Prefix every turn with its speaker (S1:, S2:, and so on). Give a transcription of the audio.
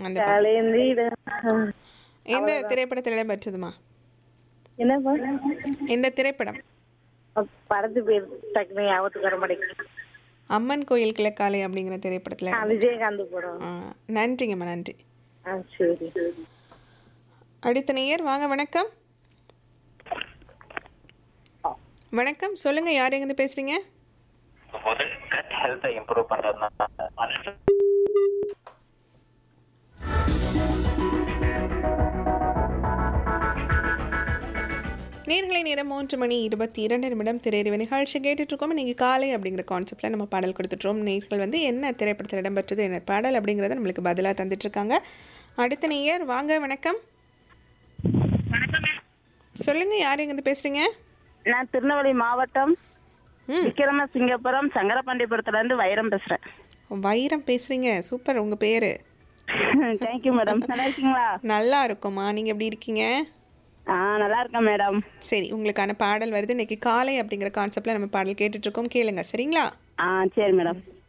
S1: அந்த பாட்டு.
S2: கலைந்திட
S1: எந்த திரைப்படத்தில் இடம்பெற்றதுமா
S2: என்னப்பா
S1: எந்த திரைப்படம்
S2: படத்து பேர் டக்குனு ஞாபகத்துக்கு வர மாட்டேங்குது
S1: அம்மன் கோயில் கிழக்காலை அப்படிங்கிற திரைப்படத்தில்
S2: ஆ, விஜயகாந்த் படம்
S1: நன்றிங்கம்மா நன்றி
S2: ஆ சரி
S1: அடுத்த நேயர் வாங்க வணக்கம் வணக்கம் சொல்லுங்க யார் எங்கேருந்து பேசுறீங்க
S3: கட் ஹெல்த்தை இம்ப்ரூவ் பண்றதுனா
S1: நேர்களை நேரம் மூன்று மணி இருபத்தி இரண்டு நிமிடம் திரையறிவு நிகழ்ச்சி கேட்டுட்டு இருக்கோம் இன்னைக்கு காலை அப்படிங்கிற கான்செப்டில் நம்ம பாடல் கொடுத்துட்றோம் நேர்கள் வந்து என்ன திரைப்படத்தில் இடம்பெற்றது என்ன பாடல் அப்படிங்கிறத நம்மளுக்கு பதிலாக தந்துட்டு இருக்காங்க அடுத்த நேயர் வாங்க வணக்கம் சொல்லுங்க யார் எங்கேருந்து பேசுறீங்க
S2: நான் திருநெல்வேலி மாவட்டம்
S1: ம்
S2: விக்ரமசிங்கபுரம் சங்கரபாண்டியபுரத்துல இருந்து வைரம் பேசுறேன்
S1: வைரம் பேசுறீங்க சூப்பர் உங்க பேரு
S2: தேங்க்யூ மேடம் நல்லா இருக்கீங்களா
S1: நல்லா இருக்கும்மா நீங்க எப்படி இருக்கீங்க
S2: ஆ நல்லா இருக்கேன் மேடம்
S1: சரி உங்களுக்கான பாடல் வருது இன்னைக்கு காலை அப்படிங்கிற கான்செப்ட்ல நம்ம பாடல் கேட்டுட்டு இருக்கோம் கேளுங்க சரிங்களா
S2: ஆ சரி மேடம்